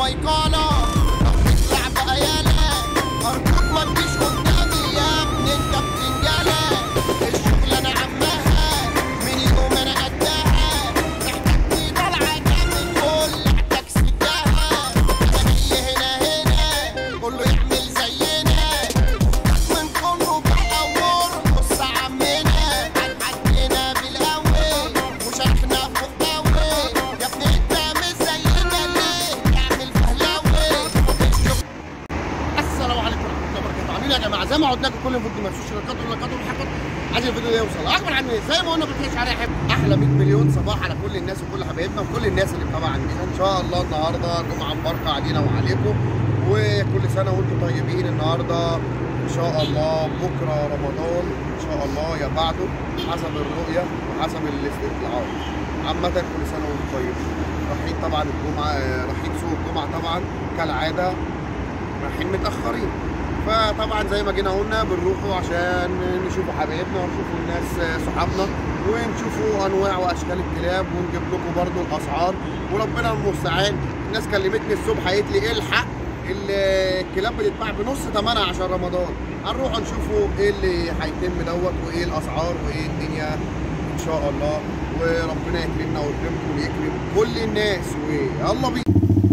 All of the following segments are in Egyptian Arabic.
بايقالة اطلع بقى يالا ارجوك ما تجيش قدامي يا ابني انت بتنجلى الشغل انا عمها من يوم انا قدها محتاجني طالعة جامد كل تاكسي بتاعها انا جاي هنا هنا كله يعمل زينا من كله بقى ورقص عمنا عدينا بالاول وشيخنا فوق قوي يا ابني انت مش زينا ليه تعمل فهلاوي السلام عليكم ورحمه الله وبركاته عاملين إيه يا جماعه زي ما عودناكم كل فيديو ما تنسوش لايكات ولايكات والحاجات عايز الفيديو ده يوصل اكبر عن إيه؟ زي ما قلنا بتعيش على حب احلى 100 مليون صباح على كل الناس وكل حبايبنا وكل الناس اللي متابعه عندنا ان شاء الله النهارده جمعه مباركه علينا وعليكم وكل سنه وانتم طيبين النهارده ان شاء الله بكره رمضان ان شاء الله يا بعده حسب الرؤيه وحسب الاستطلاعات عامة كل سنة وانتم طيبين رايحين طبعا الجمعة آه، رايحين سوق الجمعة طبعا كالعادة رايحين متأخرين فطبعا زي ما جينا قلنا بنروحوا عشان نشوفوا حبايبنا ونشوفوا الناس آه، صحابنا ونشوفوا انواع واشكال الكلاب ونجيب لكم برضو الاسعار وربنا المستعان الناس كلمتني الصبح قالت لي الحق ال- الكلاب بتتباع بنص ثمنها عشان رمضان هنروح نشوفوا ايه اللي هيتم دوت وايه الاسعار وايه الدنيا ان شاء الله وربنا يكرمنا ويكرمكم ويكرم كل الناس ويلا بينا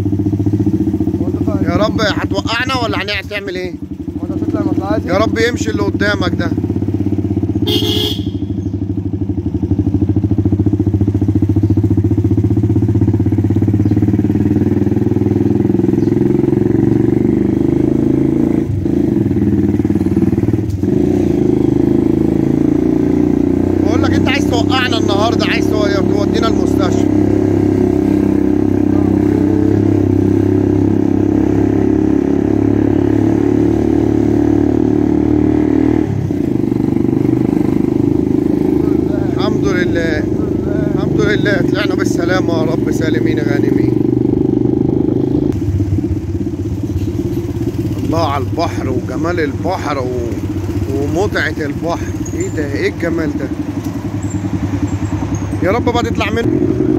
يا رب هتوقعنا ولا هنعمل ايه وانت تطلع المطلعات يا رب يمشي اللي قدامك ده بقول لك انت عايز توقعنا النهارده عايز تو- تودينا المستشفى الحمد لله الحمد لله طلعنا بالسلامة يا رب سالمين غانمين الله على البحر وجمال البحر و... ومتعة البحر ايه ده ايه الجمال ده يا رب بقى تطلع منه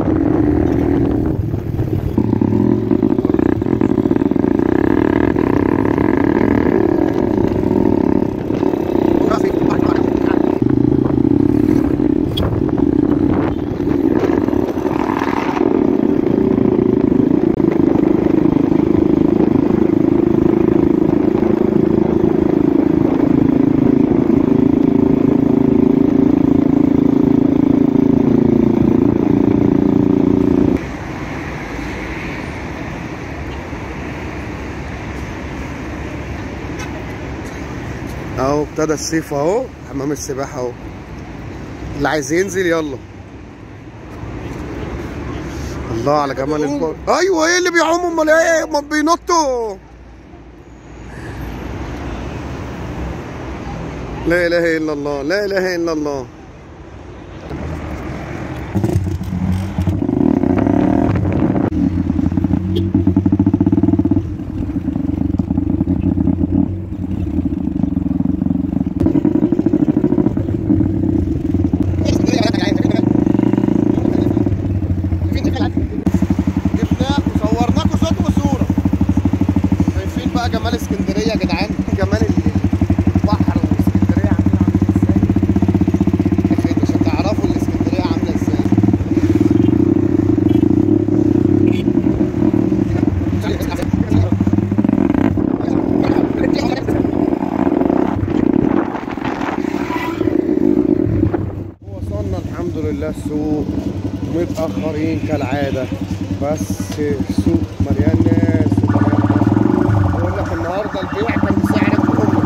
اهو ابتدى الصيف اهو حمام السباحة اهو اللي عايز ينزل يلا الله على جمال البحر ايوه ايه اللي بيعوموا امال ايه امال بينطوا لا اله الا الله لا اله الا الله جبناه وصورناكوا صوت وصوره شايفين بقى جمال اسكندريه يا جدعان جمال البحر واسكندريه عاملين عاملين ازاي عشان عشان تعرفوا الاسكندريه عامله ازاي وصلنا الحمد لله السوق متأخرين كالعادة بس السوق مليان ناس ومليان ناس بقول لك النهارده البيع كان بسعر الأم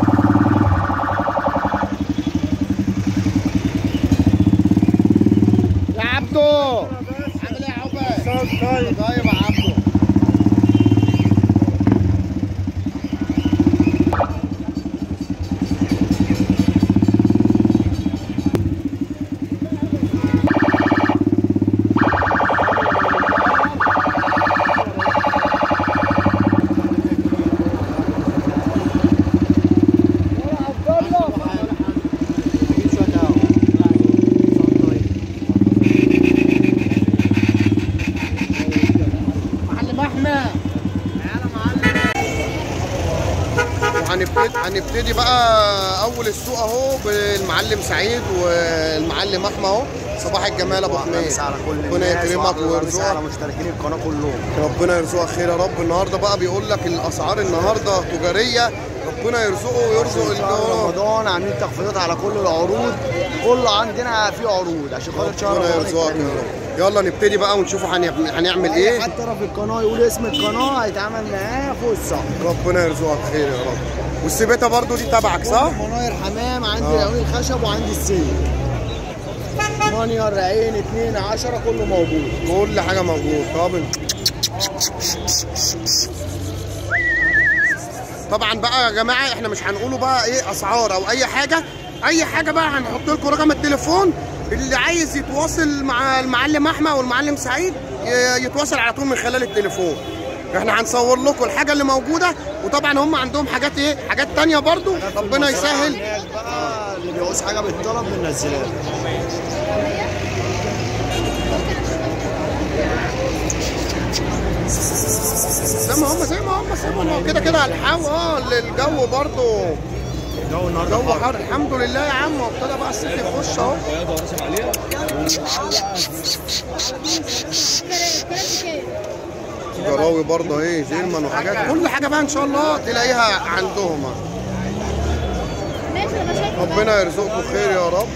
يا عبدو عامل ايه يا عقبال؟ طيب طيب يا عبدو معلم احمد وهنبتدي هنبتدي بقى اول السوق اهو بالمعلم سعيد والمعلم احمد اهو صباح الجمال ابو حميد خمسة على كل ربنا الناس يكرمك وأحلى مسا ويرزقك على مشتركين القناه كلهم ربنا يرزقك خير يا رب النهارده بقى بيقول لك الاسعار النهارده تجاريه ربنا يرزقه ويرزق شهر الجو رمضان عاملين تخفيضات على كل العروض كله عندنا في عروض عشان خاطر شهر ربنا رمضان يرزقك الكريم. يا رب يلا نبتدي بقى ونشوف هنعمل هنعمل اي ايه حد طرف القناه يقول اسم القناه هيتعمل معاه فوق الصح ربنا يرزقك خير يا رب والسبيته برضو دي تبعك صح؟ مناير حمام عندي آه. العيون الخشب وعندي السيل مانير عين اتنين عشرة كله موجود كل حاجه موجود طب طبعا بقى يا جماعه احنا مش هنقوله بقى ايه اسعار او اي حاجه اي حاجه بقى هنحط لكم رقم التليفون اللي عايز يتواصل مع المعلم احمد والمعلم سعيد ي- يتواصل على طول من خلال التليفون احنا هنصور لكم الحاجه اللي موجوده وطبعا هم عندهم حاجات ايه حاجات تانية برضو ربنا يسهل الناس بقى اللي بيعوز حاجه بالطلب بننزلها زي ما هم زي ما هم زي ما هم كده كده الحاو اه الجو برضو الجو النهارده جو حر حر الحمد لله يا عم وابتدى بقى الصيف يخش اهو جراوي برضه اهي جيرمان وحاجات كل حاجه بقى ان شاء الله تلاقيها عندهم ربنا يرزقكم خير يا رب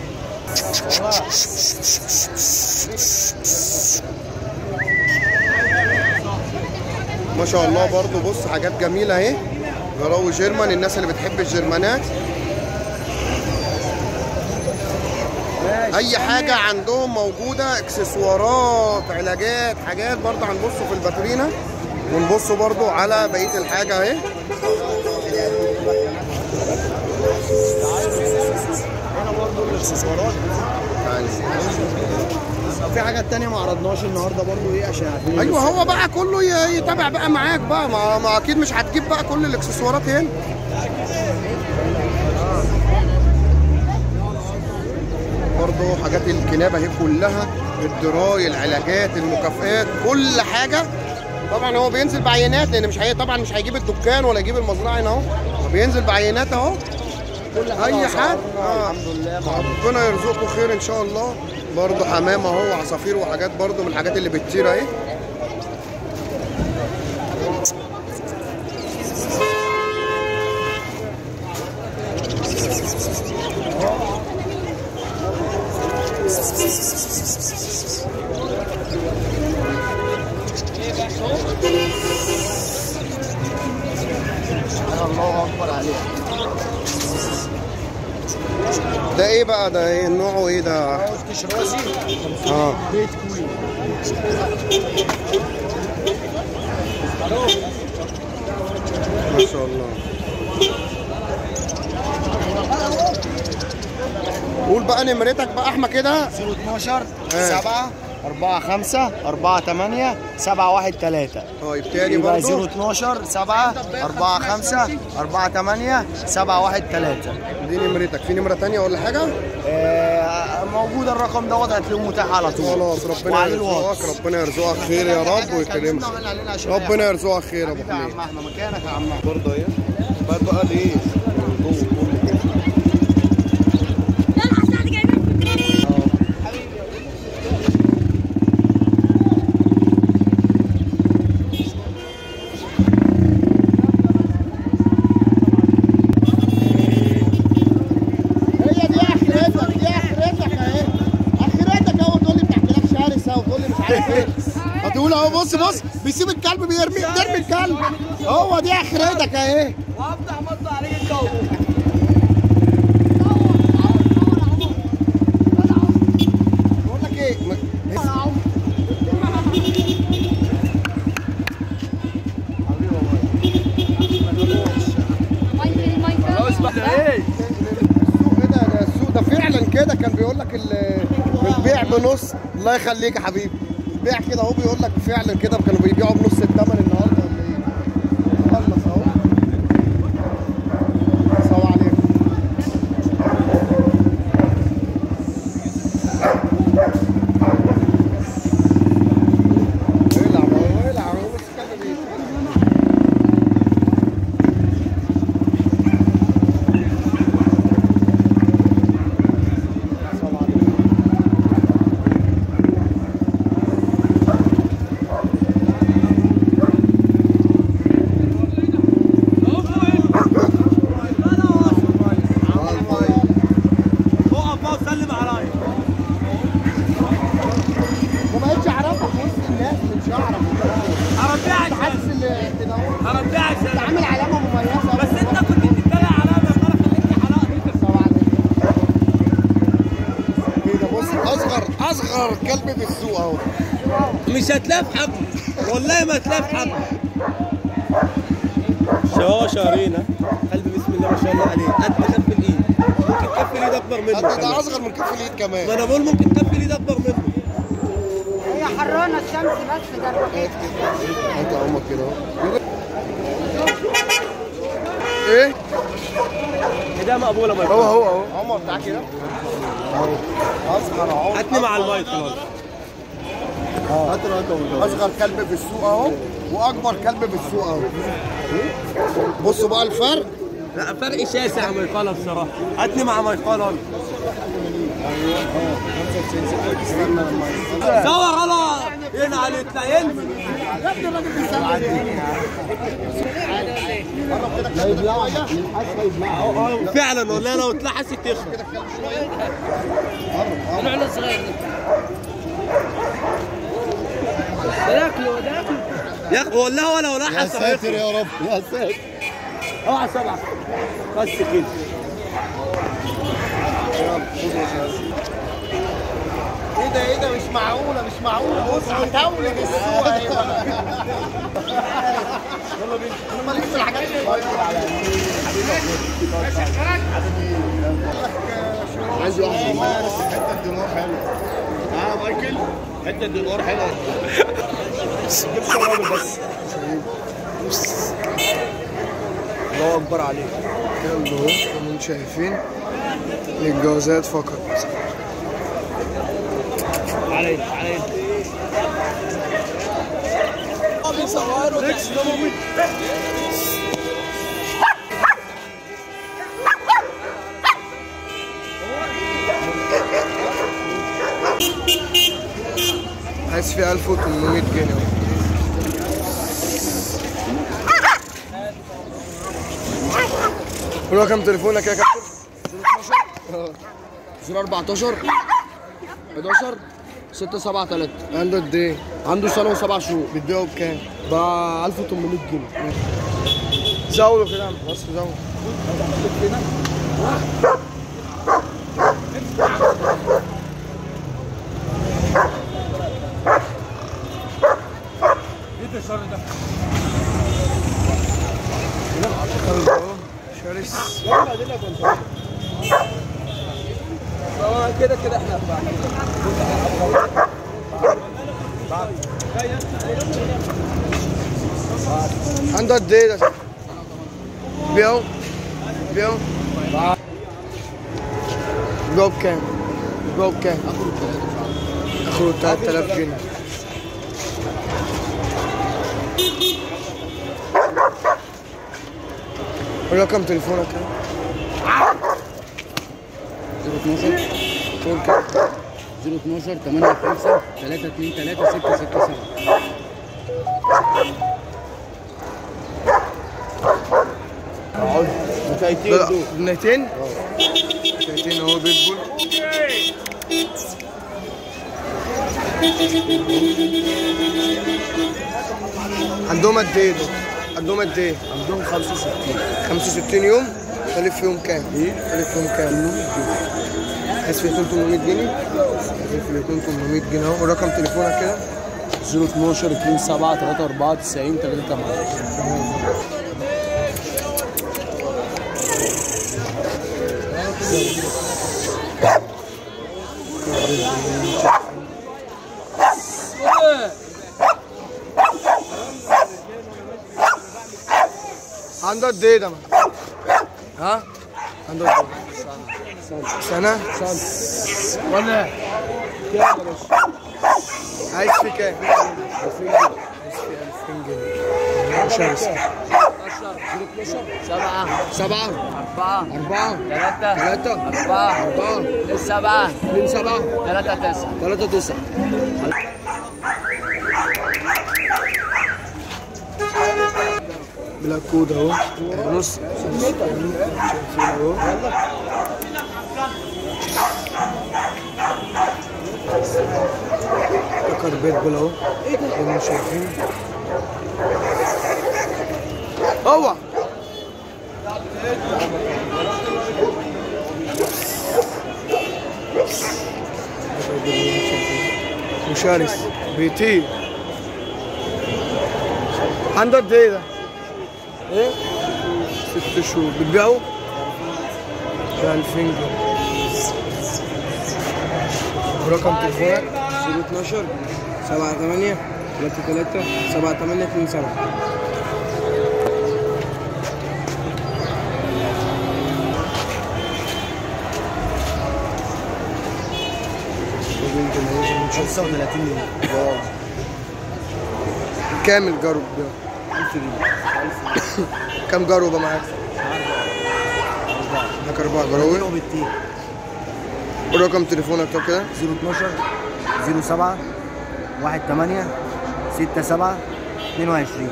ما شاء الله برضه بص حاجات جميله اهي جراوي جيرمان الناس اللي بتحب الجرمانات اي حاجه عندهم موجوده اكسسوارات علاجات حاجات برضه هنبصوا في الباترينا ونبصوا برضه على بقيه الحاجه اهي هنا برضه الاكسسوارات في حاجات تانية ما عرضناش النهارده برضه ايه عشان عارفين ايوه هو بقى كله ي- يتابع بقى معاك بقى ما, ما اكيد مش هتجيب بقى كل الاكسسوارات هنا برضه حاجات الكنابه اهي كلها الدراي العلاجات المكافئات كل حاجه طبعا هو بينزل بعينات لان مش هي طبعا مش هيجيب الدكان ولا يجيب المزرعه هنا اهو بينزل بعينات اهو كل اي أسعارنا حد آه. الحمد لله معروف. ربنا يرزقكم خير ان شاء الله برضه حمام اهو وعصافير وحاجات برضه من الحاجات اللي بتطير اهي الله اكبر عليك ده ايه بقى ده ايه نوعه ايه ده عاوز كشرازي اه بيت كوين ما شاء الله قول بقى نمرتك بقى احمد كده 012 آه. 7 4 5 4 8 7 1 3 طيب تاني يبقى برضه 012 7 4 5 4 8 7 1 3 دي نمرتك في نمرة تانية ولا حاجة؟ موجود الرقم دوت هتلاقوه متاح على طول خلاص ربنا وعلى الواتس يرزقك ربنا يرزقك خير يا رب ويكرمك ربنا يرزقك خير يا ابو حبيبي يا حميد عم احمد مكانك يا عم برضه ايه؟ بقى بقى ليه؟ من جوه كله كده. هي دي اخرتك دي اخرتك اهي اخرتك اهو تقول لي بتاعت لك شرسه وتقول لي مش عارف ايه هتقول اهو بص بص بيسيب الكلب بيرمي بيرمي الكلب هو دي اخرتك اهي وافتح مطلع عليك الجو بقول لك ايه م- السوق ايه ده ده السوق ده فعلا كده كان بيقول لك ال- البيع بنص الله يخليك يا حبيبي البيع كده اهو بيقول لك فعلا كده كانوا بيبيعوا بنص الثمن النهارده ولا ايه؟ خلص اهو السلام عليكم العب اهو العب اهو بس كده بيه كده اهو هربيها عشان انت عامل علامه مميزه بس انت كنت بتتريق عليا يا ترى خليتني حلقه دي طبعا كده بص اصغر اصغر كلب في السوق اهو مش هتلاقي في حق والله ما هتلاقي في حق شهر شهرين ها قلبي بسم الله ما شاء الله عليه قد كف الايد ممكن كف الايد اكبر منه ده, ده كمان. اصغر من كف الايد كمان ما انا بقول ممكن كف الايد اكبر منه هي حرانه الشمس بس ده هات كده هات يا امك كده اهو ايه ده مقبوله ما هو هو اهو عمر بتاع كده اهو اصغر اهو هاتني مع المايك خلاص هات الرقم اصغر كلب في السوق اهو واكبر كلب في السوق اهو بصوا بقى الفرق لا فرق شاسع ميقاله بصراحه هاتني مع ميقاله سوا غلط هنا على يطلع ينزل لا يبلعوا الحاسه يبلعوا فعلا والله لو اتلحست تخرب يا اخي والله ولو يا لحس ساتر يا رب يا ساتر اوعى سبعه بس كده ايه ده ايه ده مش معقوله مش معقوله بص هتولد السوق اهي يلا بينا انا ماليش في الحاجات دي عايز واحد حته دينار حلوه اه مايكل حته دينار حلوه جيب شرابه بس الله اكبر عليك كلب اهو زي ما انتم شايفين للجوازات فقط علي علي عايز فيه 1800 جنيه اهو. رقم تليفونك يا كابتن 014 11 6 7 3 عنده قد ايه؟ عنده سنه وسبع شهور بتبيعه بكام؟ ب 1800 جنيه زاوله كده يا عم بص زاوله كلب اهو شرس كده كده احنا عنده قد ايه ده؟ بيعه بيعه بيعه بكام؟ بيعه بكام؟ اخره 3000 جنيه رقم تليفونك كام؟ 012 تقول كام؟ 012 8 5 3 2 3 6 6 7 لا 200 200 اهو بيتبول عندهم قد ايه دول؟ عندهم قد ايه؟ عندهم 65 65 يوم تلف فيهم كام؟ ايه؟ تلف فيهم كام؟ 800 جنيه عايز فيه 800 جنيه؟ عايز فيه 800 جنيه اهو ورقم تليفونك كده 012 2 7 3 4 90 3 8 عنده قد ايه ده؟ ها؟ عنده قد ايه؟ سنة؟ سنة ولا عايز فيه كام؟ 2000 جنيه عايز فيه 2000 جنيه شرس 7 7 أربعة 4 ثلاثة 3 أربعة 4 سبعة 2 7 ثلاثة تسعة 3 9 بلاك كود اهو نص شايفين اهو تكر بيت بول اهو زي ما انتم شايفين اوعى وشرس بيطير عنده قد ايه ده؟ ايه؟ ست شهور بتبيعه؟ ب 2000 جنيه ورقم تليفونك 012 7 8 3 3 7 8 2 7 35 جنيه كام الجرب ده؟ 1000 جنيه كام جربة معاك؟ معاك أربع جراوي بالتين ورقم تليفونك طب كده 012 07 18 67 22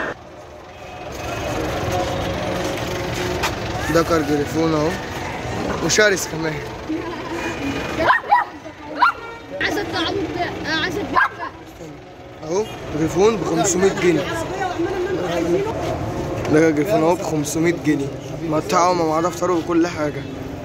ده كار تليفون اهو وشرس كمان عايز الطعام عايز البيت اهو تليفون ب 500 جنيه ده تليفون اهو ب 500 جنيه مقطعه ومع دفتره وكل حاجه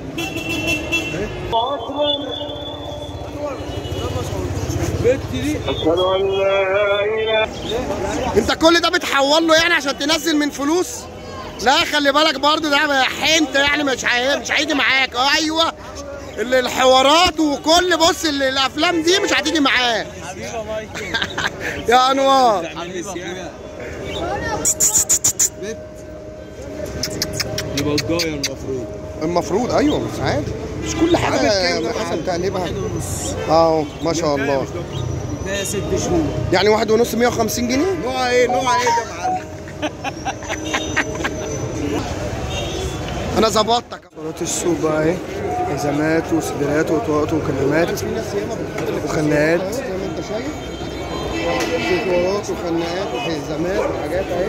انت كل ده بتحول له يعني عشان تنزل من فلوس لا خلي بالك برضو ده حنت يعني مش هي- مش هيجي معاك اه ايوه ال- الحوارات وكل بص ال- الافلام دي مش هتيجي معاك يا انوار يبقى الجاية المفروض المفروض ايوه بس عادي مش كل حاجه حسب تقليبها اه ما شاء الله ده ست شهور يعني واحد ونص 150 جنيه نوع ايه نوع ايه ده معلم انا ظبطتك صورات السوق بقى اهي حزامات وسدرات وطواقات وكلمات وخناقات زي ما انت شايف شوكولات وخناقات وحزامات وحاجات اهي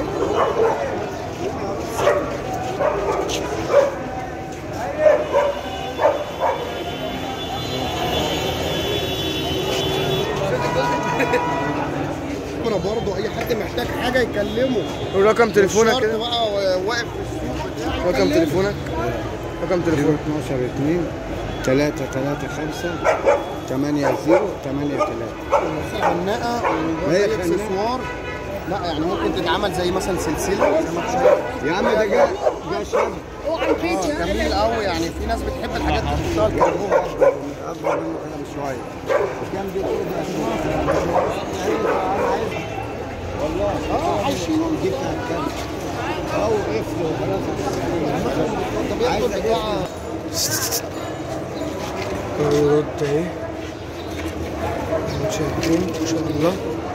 انا برضه اي حد محتاج حاجه يكلمه ورقم تليفونك شرط كده بقى واقف في السوق بتاعي رقم يكلمه. تليفونك رقم تليفونك 12 2 3 3 5 8 0 8 3 خناقه هي وزي خناقة. اكسسوار لا يعني ممكن تتعمل زي مثلا سلسله زي ما انت شايف يا عم ده جا جا شاب اه جميل قوي يعني في ناس بتحب الحاجات دي تحطها الكربون اكبر منه كده بشويه كام دي اه عايشين جبت كام او قفل وخلاص طب يدخل بتاع يرد اهي شايفين ما شاء الله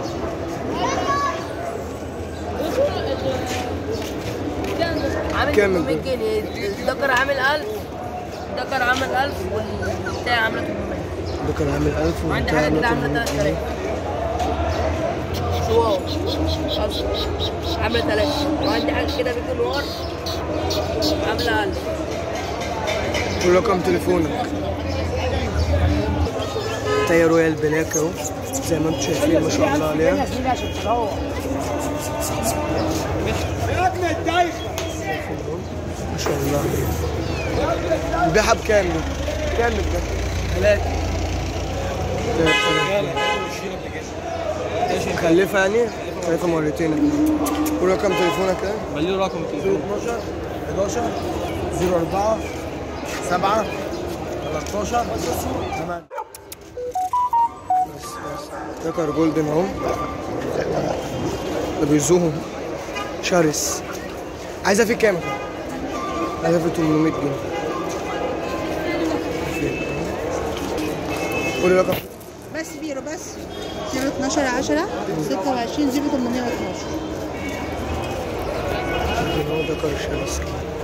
عامل كام 800 جنيه الدكر عامل 1000 الدكر عامل 1000 والبتاع عامله 800 ده كان عامل 1000 وعندي وبتاع حاجه كده عامل عامله 800 3000 شواو عامله 3 وعندي حاجه كده بيكون نوار عامله 1000 ورقم تليفونك تايا رويال بلاك اهو زي ما انتم شايفين ما شاء الله عليها ما شاء الله عليها البيعها بكام دي؟ كام ده؟ ثلاثة مخلفة يعني؟ مخلفة مرتين ورقم تليفونك ايه؟ خليه رقم التليفون 12 11 04 7 13 8 ده كار جولدن اهو ده بيزوهم شرس عايزة فيه كام؟ عايزة فيه 800 جنيه قولي رقم بس بيرو بس 012 10 26 0812 هو ده كار شرس